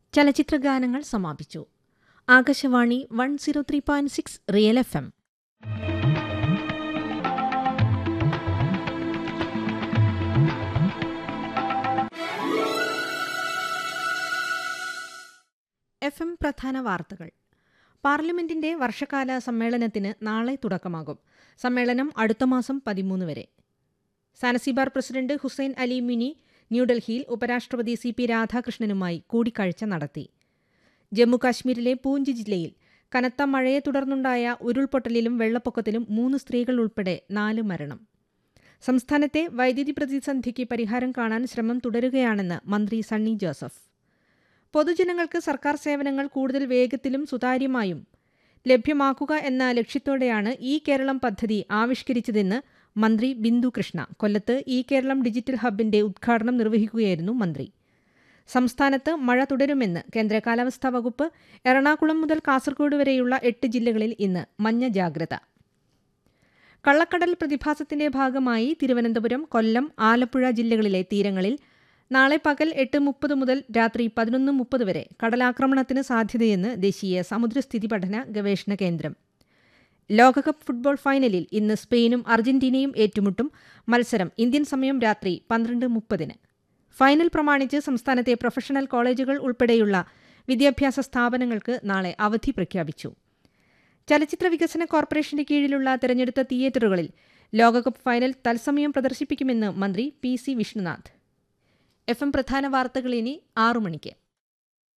ചലച്ചിത്രഗാനങ്ങൾ സമാപിച്ചു Akashvani one zero three point six Real F M F M പ്രധാന വാർത്തകൾ പാർലമെന്റിന്റെ വർഷകാല സമ്മേളനത്തിന് നാളെ തുടക്കമാകും സമ്മേളനം അടുത്ത മാസം പതിമൂന്ന് വരെ Zanzibar president Hussein Ali Mwinyi ന്യൂഡൽഹിയിൽ ഉപരാഷ്ട്രപതി സി പി രാധാകൃഷ്ണനുമായി കൂടിക്കാഴ്ച നടത്തി ജമ്മുകാശ്മീരിലെ പൂഞ്ച് ജില്ലയിൽ കനത്ത മഴയെ തുടർന്നുണ്ടായ ഉരുൾപൊട്ടലിലും വെള്ളപ്പൊക്കത്തിലും മൂന്ന് സ്ത്രീകൾ ഉൾപ്പെടെ നാല് മരണം സംസ്ഥാനത്തെ വൈദ്യുതി പ്രതിസന്ധിക്ക് പരിഹാരം കാണാൻ ശ്രമം തുടരുകയാണെന്ന് മന്ത്രി സണ്ണി ജോസഫ് പൊതുജനങ്ങൾക്ക് സർക്കാർ സേവനങ്ങൾ കൂടുതൽ വേഗത്തിലും സുതാര്യമായും ലഭ്യമാക്കുക എന്ന ലക്ഷ്യത്തോടെയാണ് ഈ കേരളം പദ്ധതി ആവിഷ്കരിച്ചതെന്ന് മന്ത്രി ബിന്ദു കൃഷ്ണ കൊല്ലത്ത് ഈ കേരളം ഡിജിറ്റൽ ഹബിന്റെ ഉദ്ഘാടനം നിർവഹിക്കുകയായിരുന്നു മന്ത്രി സംസ്ഥാനത്ത് മഴ തുടരുമെന്ന് കേന്ദ്ര കാലാവസ്ഥാ വകുപ്പ് എറണാകുളം മുതൽ കാസർഗോഡ് വരെയുള്ള എട്ട് ജില്ലകളിൽ ഇന്ന് മഞ്ഞ ജാഗ്രത കള്ളക്കടൽ പ്രതിഭാസത്തിന്റെ ഭാഗമായി തിരുവനന്തപുരം കൊല്ലം ആലപ്പുഴ ജില്ലകളിലെ തീരങ്ങളിൽ നാളെ പകൽ എട്ട് മുപ്പത് മുതൽ രാത്രി പതിനൊന്ന് മുപ്പത് വരെ കടലാക്രമണത്തിന് സാധ്യതയെന്ന് ദേശീയ സമുദ്രസ്ഥിതി പഠന ഗവേഷണ കേന്ദ്രം ലോകകപ്പ് ഫുട്ബോൾ ഫൈനലിൽ ഇന്ന് സ്പെയിനും അർജന്റീനയും ഏറ്റുമുട്ടും മത്സരം ഇന്ത്യൻ സമയം രാത്രി പന്ത്രണ്ട് മുപ്പതിന് ഫൈനൽ പ്രമാണിച്ച് സംസ്ഥാനത്തെ പ്രൊഫഷണൽ കോളേജുകൾ ഉൾപ്പെടെയുള്ള വിദ്യാഭ്യാസ സ്ഥാപനങ്ങൾക്ക് നാളെ അവധി പ്രഖ്യാപിച്ചു ചലച്ചിത്ര വികസന കോർപ്പറേഷന്റെ കീഴിലുള്ള തെരഞ്ഞെടുത്ത തിയേറ്ററുകളിൽ ലോകകപ്പ് ഫൈനൽ തത്സമയം പ്രദർശിപ്പിക്കുമെന്ന് മന്ത്രി P C Vishnunath F M പ്രധാന വാർത്തകൾ ഇനി ആറു മണിക്ക്